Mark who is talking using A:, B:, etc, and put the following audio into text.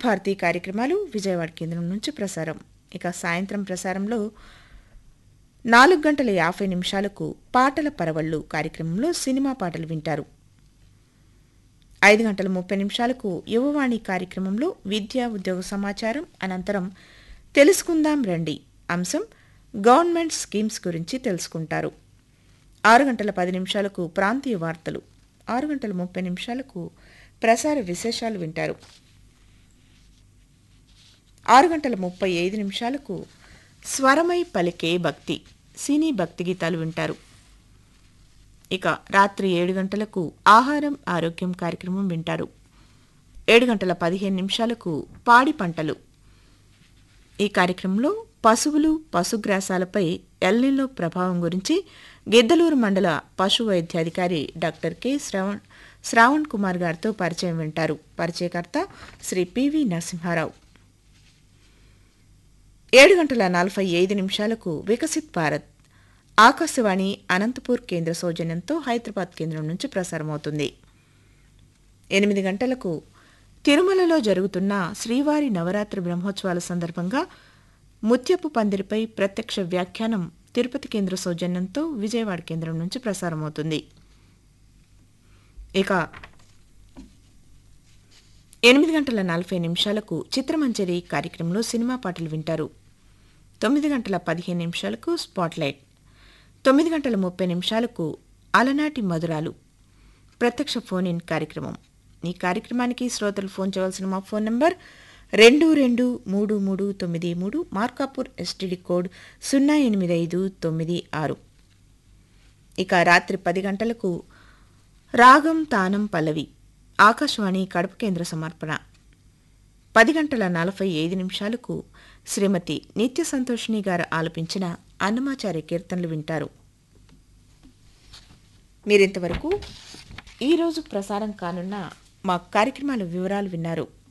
A: భారతి కార్యక్రమాలు విజయవాడ కేంద్రం నుంచి ప్రసారం ఇక సాయంత్రం ప్రసారంలో నాలుగు గంటల యాభై నిమిషాలకు పాటల పరవళ్ళు కార్యక్రమంలో సినిమా పాటలు వింటారు ఐదు గంటల ముప్పై నిమిషాలకు యువవాణి కార్యక్రమంలో విద్యా ఉద్యోగ సమాచారం అనంతరం తెలుసుకుందాం రండి అంశం గవర్నమెంట్ స్కీమ్స్ గురించి తెలుసుకుంటారు ఆరు గంటల పది నిమిషాలకు ప్రాంతీయ వార్తలు ఆరు గంటల ముప్పై నిమిషాలకు ప్రసార విశేషాలు వింటారు ఆరు గంటల ముప్పై ఐదు నిమిషాలకు స్వరమై పలికే భక్తి సినీ భక్తి గీతాలు వింటారు ఇక రాత్రి ఏడు గంటలకు ఆహారం ఆరోగ్యం కార్యక్రమం వింటారు ఏడు గంటల పదిహేను నిమిషాలకు పాడి పంటలు ఈ కార్యక్రమంలో పశువులు పశుగ్రాసాలపై ఎల్నిలో ప్రభావం గురించి గిద్దలూరు మండల పశు వైద్యాధికారి డాక్టర్ కె శ్రవణ్ శ్రావణ్ కుమార్ గారితో పరిచయం వింటారు పరిచయకర్త శ్రీ పివి నరసింహారావు ఏడు గంటల నలభై ఐదు నిమిషాలకు వికసిత్ భారత్ ఆకాశవాణి అనంతపూర్ కేంద్ర సౌజన్యంతో హైదరాబాద్ కేంద్రం నుంచి ప్రసారమవుతుంది ఎనిమిది గంటలకు తిరుమలలో జరుగుతున్న శ్రీవారి నవరాత్రి బ్రహ్మోత్సవాల సందర్భంగా ముత్యపు పందిరిపై ప్రత్యక్ష వ్యాఖ్యానం తిరుపతి కేంద్ర సౌజన్యంతో విజయవాడ కేంద్రం నుంచి ప్రసారమవుతుంది ఇక ఎనిమిది గంటల నలభై నిమిషాలకు చిత్రమంజరి కార్యక్రమంలో సినిమా పాటలు వింటారు తొమ్మిది గంటల పదిహేను నిమిషాలకు స్పాట్లైట్ తొమ్మిది గంటల ముప్పై నిమిషాలకు అలనాటి మధురాలు ప్రత్యక్ష ఫోన్ ఇన్ కార్యక్రమం ఈ కార్యక్రమానికి శ్రోతలు ఫోన్ చేయవలసిన మా ఫోన్ నంబర్ రెండు రెండు మూడు మూడు తొమ్మిది మూడు మార్కాపూర్ ఎస్టీడీ కోడ్ సున్నా ఎనిమిది ఐదు తొమ్మిది ఆరు ఇక రాత్రి పది గంటలకు రాగం తానం పల్లవి ఆకాశవాణి కడప కేంద్ర సమర్పణ పది గంటల నలభై ఐదు నిమిషాలకు శ్రీమతి నిత్య సంతోషిని గారు ఆలపించిన అన్నమాచార్య కీర్తనలు వింటారు మీరింతవరకు ఈరోజు ప్రసారం కానున్న మా కార్యక్రమాల వివరాలు విన్నారు